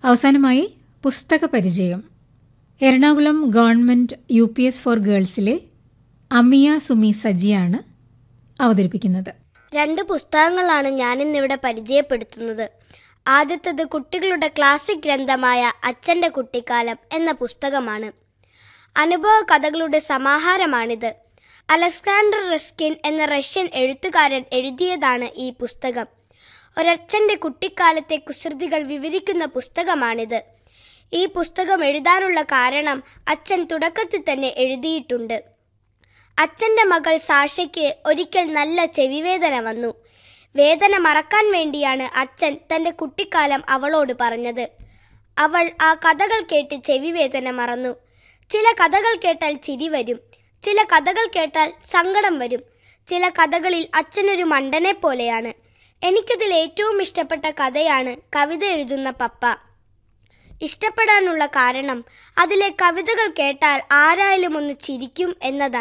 അവസാനമായി പുസ്തക പരിചയം Ernakulam government U P S for ഗേൾസിലെ അമിയ സുമി സജിയാണ് അവതരിപ്പിക്കുന്നത് രണ്ട് പുസ്തകങ്ങളാണ് ഞാനിന്നിവിടെ പരിചയപ്പെടുത്തുന്നത് ആദ്യത്തേത് കുട്ടികളുടെ ക്ലാസിക് ഗ്രന്ഥമായ അച്ഛൻ്റെ കുട്ടിക്കാലം എന്ന പുസ്തകമാണ് അനുഭവ കഥകളുടെ സമാഹാരമാണിത് അലക്സാണ്ടർ റെസ്കിൻ എന്ന റഷ്യൻ എഴുത്തുകാരൻ എഴുതിയതാണ് ഈ പുസ്തകം ഒരച്ഛൻ്റെ കുട്ടിക്കാലത്തെ കുസൃതികൾ വിവരിക്കുന്ന പുസ്തകമാണിത് ഈ പുസ്തകം എഴുതാനുള്ള കാരണം അച്ഛൻ തുടക്കത്തിൽ തന്നെ എഴുതിയിട്ടുണ്ട് അച്ഛൻ്റെ മകൾ സാഷയ്ക്ക് ഒരിക്കൽ നല്ല ചെവിവേദന വന്നു വേദന മറക്കാൻ വേണ്ടിയാണ് അച്ഛൻ തൻ്റെ കുട്ടിക്കാലം അവളോട് പറഞ്ഞത് അവൾ ആ കഥകൾ കേട്ട് ചെവിവേദന മറന്നു ചില കഥകൾ കേട്ടാൽ ചിരി വരും ചില കഥകൾ കേട്ടാൽ സങ്കടം വരും ചില കഥകളിൽ അച്ഛനൊരു മണ്ടനെ പോലെയാണ് എനിക്കതിൽ ഏറ്റവും ഇഷ്ടപ്പെട്ട കഥയാണ് കവിത എഴുതുന്ന പപ്പ ഇഷ്ടപ്പെടാനുള്ള കാരണം അതിലെ കവിതകൾ കേട്ടാൽ ആരായാലും ഒന്ന് ചിരിക്കും എന്നതാണ്